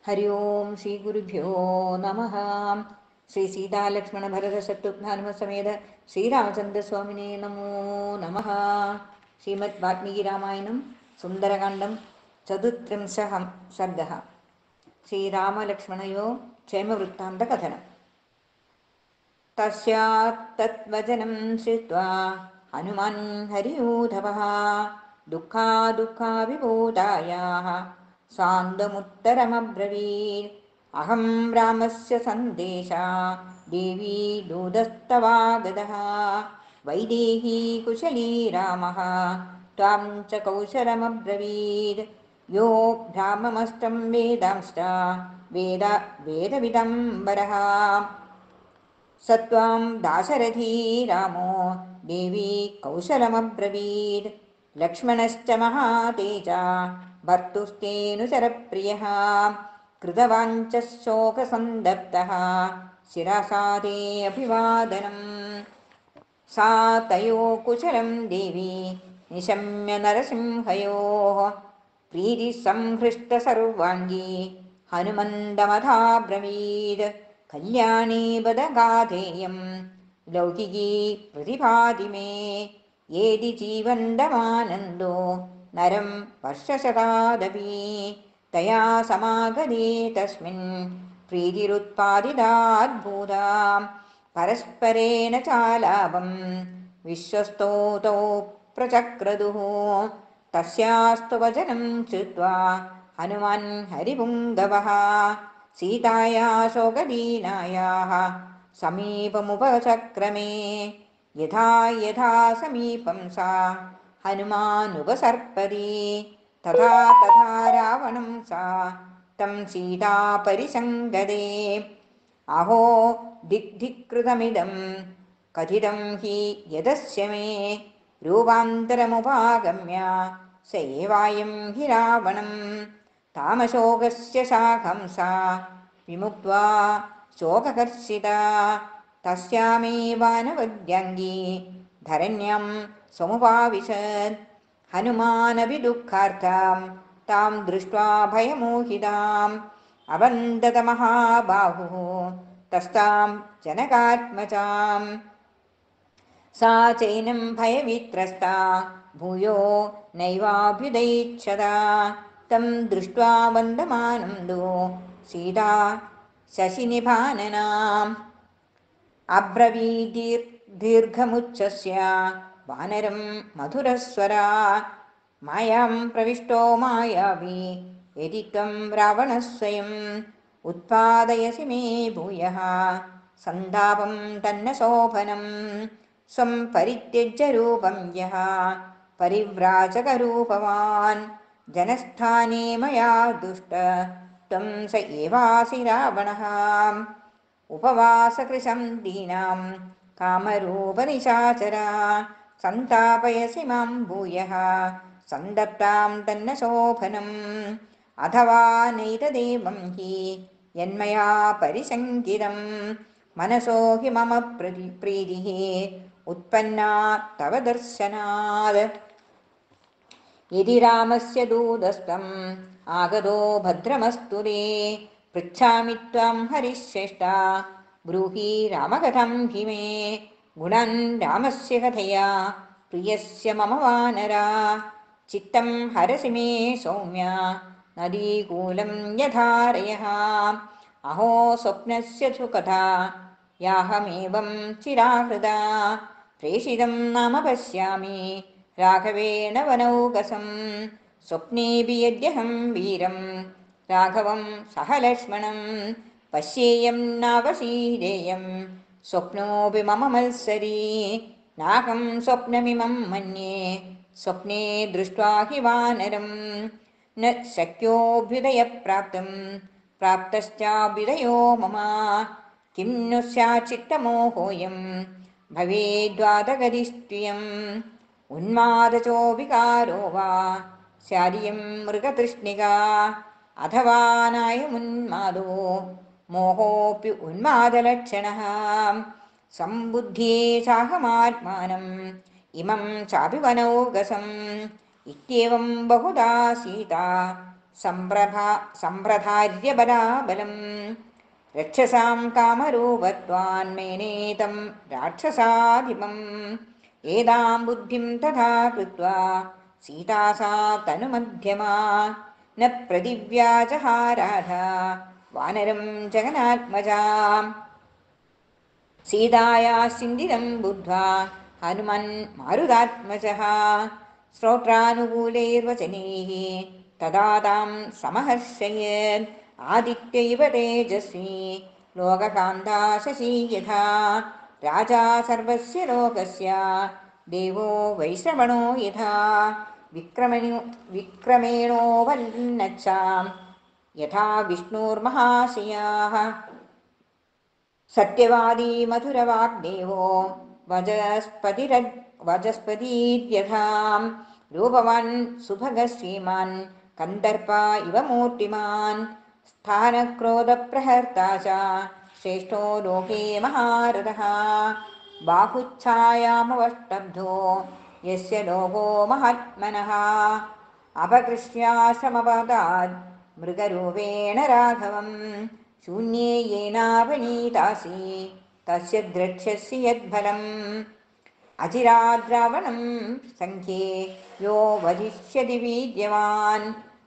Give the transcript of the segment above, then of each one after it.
ഹരി ഓം ശ്രീ ഗുരുഭ്യോ നമ ശ്രീ സീതാലക്ഷ്മണ ഭരത ശത്രുഘ്നാനുമ സമേത ശ്രീരാമചന്ദ്രസ്വാമിനെ നമോ നമ ശ്രീമദ് വാൽമീകി രാമായണം സുന്ദരകാണ്ഡം ചതുത്രിംശഃ സർഗः ശ്രീരാമലക്ഷ്മണയോ ക്ഷേമവൃത്താന്തകഥനം തസ്യാത്തദ്വചനം ശ്രുത്വാ ഹനുമാൻ ഹരിയൂധവः ദുഃഖാദുഃഖാവിബോധായാः സാന്തമുത്തരമബ്രवीत् അഹം രാമस्य സന്ദേശा ദേവീ ദൂതस्तवागतः वैदेही कुशली रामः त्वां च कौशलमब्रवीत् यो भ्राममस्तं वेदांश्च वेद वेदविदम्बरः स त्वां दाशरथी रामो देवी कौशलमब्रवीत् लक्ष्मणश्च महातेजा भर्तुस्तेऽनुचरप्रियः कृतवाञ्च शोकसन्दप्तः शिरसा ते अभिवादनम् सा तयो कुशलं देवी निशम्य नरसिंहयोः प्रीतिसंहृष्टसर्वाङ्गी हनुमन्दमथाब्रवीत् कल्याणी बदगाधेयं लौकिकी प्रतिभाति मे येदि जीवन्दमानन्दो नरं वर्षशतादपि तया समागते तस्मिन् प्रीतिरुत्पादिताद्भूता परस्परेण चालापं विश्वस्तोतौ प्रचक्रदुः तस्यास्तु वचनं श्रुत्वा हनुमान् हरिपुङ्गवः सीताया शोकदीनायाः समीपमुपचक्रमे यथा यथा समीपं सा हनुमानुपसर्पति तथा तथा रावणं सा तं सीता परिसङ्गदे अहो दिग्धिकृतमिदं कथितं हि यदस्य मे रूपान्तरमुपागम्य स एवायं हि रावणं तामशोकस्य शाखं सा विमुक्त्वा शोककर्षिता तस्यामेवानवद्यङ्गी धरण्यां समुपाविशत् हनुमानपि दुःखार्तां तां दृष्ट्वा भयमोहिताम् अवन्दतमहाबाहुः तस्तां जनकात्मजाम् सा चैनं भयवित्रस्ता भूयो नैवाभ्युदैच्छदा तं दृष्ट्वा वन्दमानन्दो सीता शशिनिभाननाम् अब्रवीदीर्घमुच्चस्य वानरं मधुरस्वरा मायां प्रविष्टो मायावी यदि त्वं रावणः स्वयम् उत्पादयसि मे भूयः सन्तापं तन्न शोभनं स्वं परित्यज्य रूपं यः परिव्राजकरूपवान् जनस्थाने मया दुष्ट त्वं स एवासि रावणः उपवासकृशं दीनां कामरूपनिशाचरा सन्तापयसि मां भूयः सन्दप्तां तन्न शोभनम् अथवा नैतदेवं हि यन्मया परिशङ्कितं मनसो हि मम प्रति प्रीतिः उत्पन्ना तव दर्शनात् यदि रामस्य दूतस्तम् आगतो भद्रमस्तु रे पृच्छामि त्वां हरिश्रेष्ठा ब्रूहि रामकथं हि मे गुणान् रामस्य कथया प्रियस्य मम वानरा चित्तं हरसि मे सौम्य नदीकूलं यथारयः अहो स्वप्नस्य सुकथा याहमेवं चिराहृदा प्रेषितं नाम पश्यामि राघवेण वनौकसं स्वप्नेऽपि यद्यहं वीरं राघवं सह लक्ष्मणं पश्येयं नावशीदेयं स्वप्नोऽपि मम मत्सरी नाहं स्वप्नमिमं मन्ये स्वप्ने दृष्ट्वा हि वानरं न शक्योऽभ्युदयप्राप्तं प्राप्तश्चाभ्युदयो मम किं नु स्याच्चित्तमोहोऽयं भवेद्वादगदिष्ट्रियम् उन्मादचो विकारो वा स्यादियं मृगतृष्णिका अथवा नायमुन्मादो मोहोऽपि उन्मादलक्षणः सम्बुध्ये चाहमात्मानम् इमं चापि वनौगसम् इत्येवं बहुधा सीता സംപ്രഭാ സമ്പ്രധാര്യബലാബലം രക്ഷസാം കാമരൂപത്വാന്മേനേതം രാക്ഷസാധിപം ഏതാം ബുദ്ധിം തഥാ കൃത്വാ സീതാ സാ തനുമധ്യമാ ന പ്രതിവ്യാജഹാരാധ വാനരം ജഗനാത്മജാം സീതായാസിന്ദിരം ബുദ്ധ്വാ ഹനുമൻ മാരുതാത്മജഃ ശ്രോത്രാനുകൂലൈർവചനൈः തദാ താം സമഹർഷയത് ആദിത്യ ഇവ തേജസ്വി ലോകകാന്താ ശശി യഥാ രാജാ സർവസ്യ ലോകസ്യ ദേവോ വൈശ്രവണോ യഥാ വിക്രമണോ വിക്രമേണോ വല്ലച്ചാം യഥാ വിഷ്ണുർമഹാശയാः സത്യവാദീ മധുരവാഗ്ദേവോ വജസ്പതിര വജസ്പതിര്യഥാം രൂപവാൻ സുഭഗ ശ്രീമാൻ കന്ദർപ്പ ഇവ മൂർത്തിമാൻ സ്ഥാനക്രോധപ്രഹർത്താ ച ശ്രേഷ്ഠോ ലോകേ മഹാരഥः ബാഹുച്ഛായാമവഷ്ടബ്ധോ യസ്യ ലോകോ മഹാത്മനः അപകൃഷ്യാശ്രമപദാത് മൃഗരൂപേണ രാഘവം ശൂന്യേ യേനാപനീതാസി തസ്യ ദ്രക്ഷ്യസി യദ്ഫലം അചിരാദ്രാവണം സംഖ്യേ യോ വധിഷ്യതി വീര്യവാൻ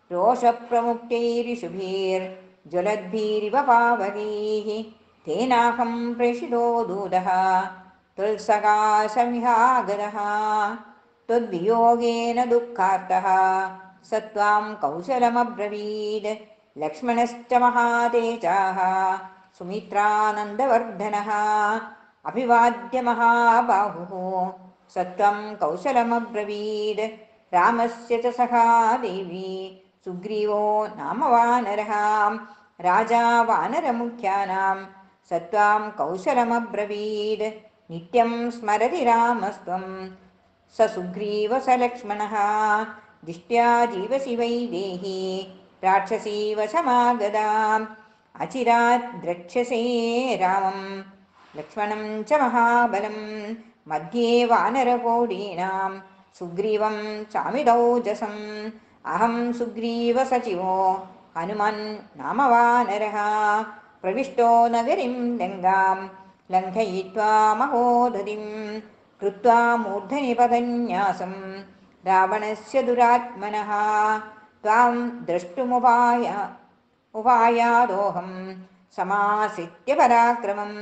രോഷപ്രമുക്തൈരിഷുഭിർജ്വലദ്ഭിരിവ പാവകൈः തേനാഹം പ്രേഷിതോ ദൂതः തുൽസകാശമിഹാഗതः त्वद्वियोगेन दुःखार्तः स त्वां कौशलमब्रवीत् लक्ष्मणश्च महातेजाः सुमित्रानन्दवर्धनः अभिवाद्य महाबाहुः स त्वं कौशलमब्रवीत् रामस्य च सखा देवी सुग्रीवो नाम वानरः राजा वानरमुख्यानां स त्वां कौशलमब्रवीत् नित्यं स्मरति रामस्त्वं स सुग्रीव स लक्ष्मणः दिष्ट्या जीवसि वै देहि राक्षसीव समागदाम् अचिरात् द्रक्ष्यसे रामं लक्ष्मणं च महाबलं मध्ये वानरकोडीनां सुग्रीवं चामिदौजसम् अहं सुग्रीवसचिवो हनुमन् नाम वानरः प्रविष्टो नगरीं लङ्गां लङ्घयित्वा महोदधिं कृत्वा मूर्धनिपदन्यासं रावणस्य दुरात्मनः त्वां द्रष्टुमुपाय उपायादोऽहं समाश्रित्य पराक्रमम्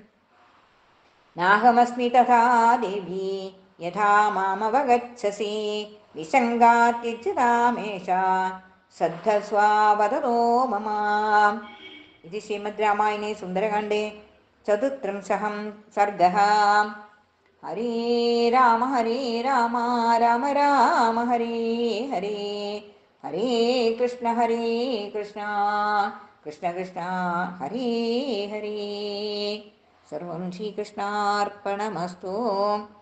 नाहमस्मि तथा देवी यथा मामवगच्छसि विसङ्गात्यज्यतामेषा सद्धस्वावदतो मम इति श्रीमद्रामायणे सुन्दरकाण्डे चतुस्त्रिंशः सर्गः हरे राम हरे राम राम राम हरे हरे हरे कृष्ण हरे कृष्ण कृष्ण कृष्ण हरे हरे सर्वं श्रीकृष्णार्पणमस्तु